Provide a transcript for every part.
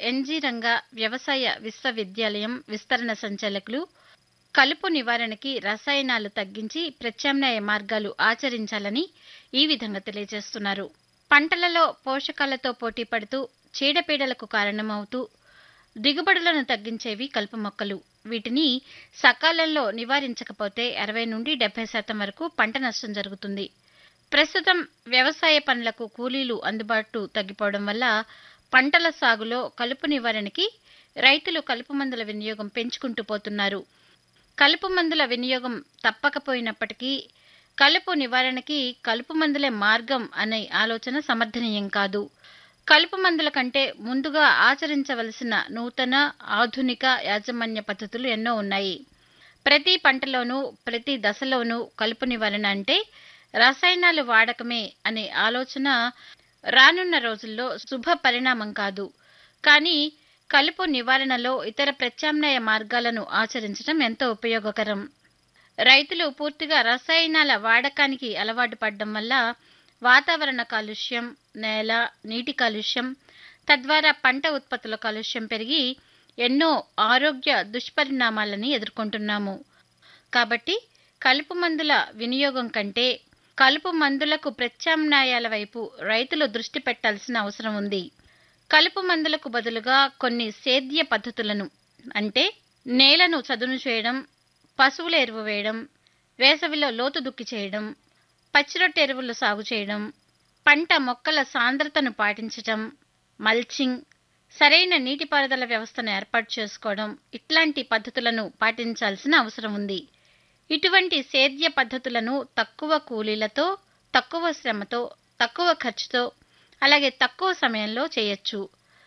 NG Ranga వ్యవసాయ విశ్వవిద్యాలయం విస్తరణ సంచాలకులు కలుపు నివారణకి రసాయనాలు తగ్గించి ప్రత్యామ్నాయ మార్గాలు ఆచరించాలని ఈ విధంగా తెలియజేస్తున్నారు పంటలలో పోషకాలతో పోటీ పడుతూ చీడపీడలకు కారణమవుతూ దిగుబడులను తగ్గించేవి కలుపు మొక్కలు వీటిని సకాలంలో నివారించకపోతే అరవై నుండి డెబ్బై శాతం వరకు పంట నష్టం జరుగుతుంది ప్రస్తుతం వ్యవసాయ పనులకు కూలీలు అందుబాటు తగ్గిపోవడం వల్ల పంటల సాగులో కలుపు నివారణకి రైతులు కలుపు మందుల వినియోగం పెంచుకుంటూ పోతున్నారు కలుపు మందుల వినియోగం తప్పకపోయినప్పటికీ కలుపు నివారణకి కలుపు మందులే మార్గం అనే ఆలోచన సమర్థనీయం కాదు కలుపు మందుల కంటే ముందుగా ఆచరించవలసిన నూతన ఆధునిక యాజమాన్య పద్ధతులు ఎన్నో ఉన్నాయి ప్రతి పంటలోనూ ప్రతి దశలోనూ కలుపు నివారణ అంటే రసాయనాలు వాడకమే అనే ఆలోచన రానున్న రోజుల్లో శుభ పరిణామం కాదు కానీ కలుపు నివారణలో ఇతర ప్రత్యామ్నాయ మార్గాలను ఆచరించడం ఎంతో ఉపయోగకరం రైతులు పూర్తిగా రసాయనాల వాడకానికి అలవాటు పడడం వల్ల వాతావరణ కాలుష్యం నేల నీటి కాలుష్యం తద్వారా పంట ఉత్పత్తుల కాలుష్యం పెరిగి ఎన్నో ఆరోగ్య దుష్పరిణామాలని ఎదుర్కొంటున్నాము కాబట్టి కలుపు మందుల వినియోగం కంటే కలుపు మందులకు ప్రత్యామ్నాయాల వైపు రైతులు దృష్టి పెట్టాల్సిన అవసరం ఉంది కలుపు మందులకు బదులుగా కొన్ని సేద్య పద్ధతులను అంటే నేలను చదును చేయడం పశువుల ఎరువు వేయడం వేసవిలో లోతు దుక్కి చేయడం పచ్చిరొట్టె ఎరువులు సాగు చేయడం పంట మొక్కల సాంద్రతను పాటించటం మల్చింగ్ సరైన నీటిపారుదల వ్యవస్థను ఏర్పాటు చేసుకోవడం ఇట్లాంటి పద్ధతులను పాటించాల్సిన అవసరం ఉంది ఇటువంటి సేద్య పద్ధతులను తక్కువ కూలీలతో తక్కువ శ్రమతో తక్కువ ఖర్చుతో అలాగే తక్కువ సమయంలో చేయొచ్చు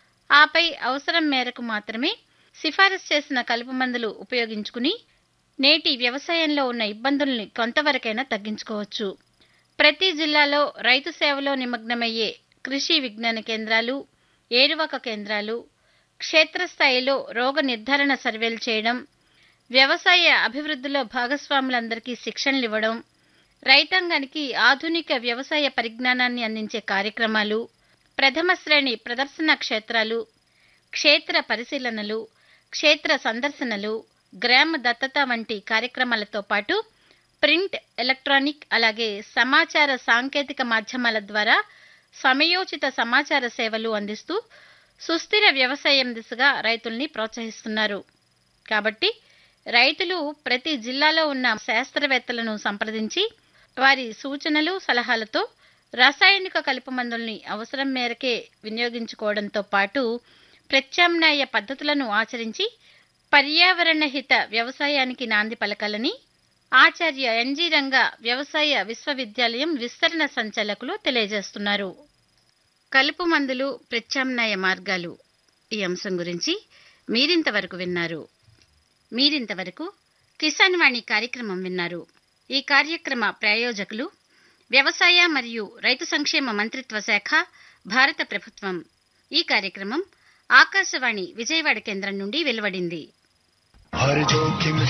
ఆపై అవసరం మేరకు మాత్రమే సిఫారసు చేసిన కలుపు మందులు ఉపయోగించుకుని నేటి వ్యవసాయంలో ఉన్న ఇబ్బందుల్ని కొంతవరకైనా తగ్గించుకోవచ్చు ప్రతి జిల్లాలో రైతు సేవలో నిమగ్నమయ్యే కృషి విజ్ఞాన కేంద్రాలు ఏరువాక కేంద్రాలు క్షేత్రస్థాయిలో రోగ నిర్ధారణ సర్వేలు చేయడం వ్యవసాయ అభివృద్ధిలో భాగస్వాములందరికీ శిక్షణలు ఇవ్వడం రైతాంగానికి ఆధునిక వ్యవసాయ పరిజ్ఞానాన్ని అందించే కార్యక్రమాలు ప్రథమ శ్రేణి ప్రదర్శన క్షేత్రాలు క్షేత్ర పరిశీలనలు క్షేత్ర సందర్శనలు గ్రామ దత్తత వంటి కార్యక్రమాలతో పాటు ప్రింట్ ఎలక్ట్రానిక్ అలాగే సమాచార సాంకేతిక మాధ్యమాల ద్వారా సమయోచిత సమాచార సేవలు అందిస్తూ సుస్థిర వ్యవసాయం దిశగా రైతుల్ని ప్రోత్సహిస్తున్నారు కాబట్టి రైతులు ప్రతి జిల్లాలో ఉన్న శాస్త్రవేత్తలను సంప్రదించి వారి సూచనలు సలహాలతో రసాయనిక కలుపు మందుల్ని అవసరం మేరకే వినియోగించుకోవడంతో పాటు ప్రత్యామ్నాయ పద్ధతులను ఆచరించి పర్యావరణ హిత వ్యవసాయానికి నాంది పలకాలని ఆచార్య ఎన్జీ రంగ వ్యవసాయ విశ్వవిద్యాలయం విస్తరణ సంచాలకులు తెలియజేస్తున్నారు కలుపు మందులు ప్రత్యామ్నాయ మార్గాలు ఈ అంశం గురించి మీరింతవరకు విన్నారు మీరింతవరకు కిసాన్ వాణి కార్యక్రమం విన్నారు ఈ కార్యక్రమ ప్రాయోజకులు వ్యవసాయ మరియు రైతు సంక్షేమ మంత్రిత్వ శాఖ భారత ప్రభుత్వం ఈ కార్యక్రమం ఆకాశవాణి విజయవాడ కేంద్రం నుండి వెలువడింది हर जोखिम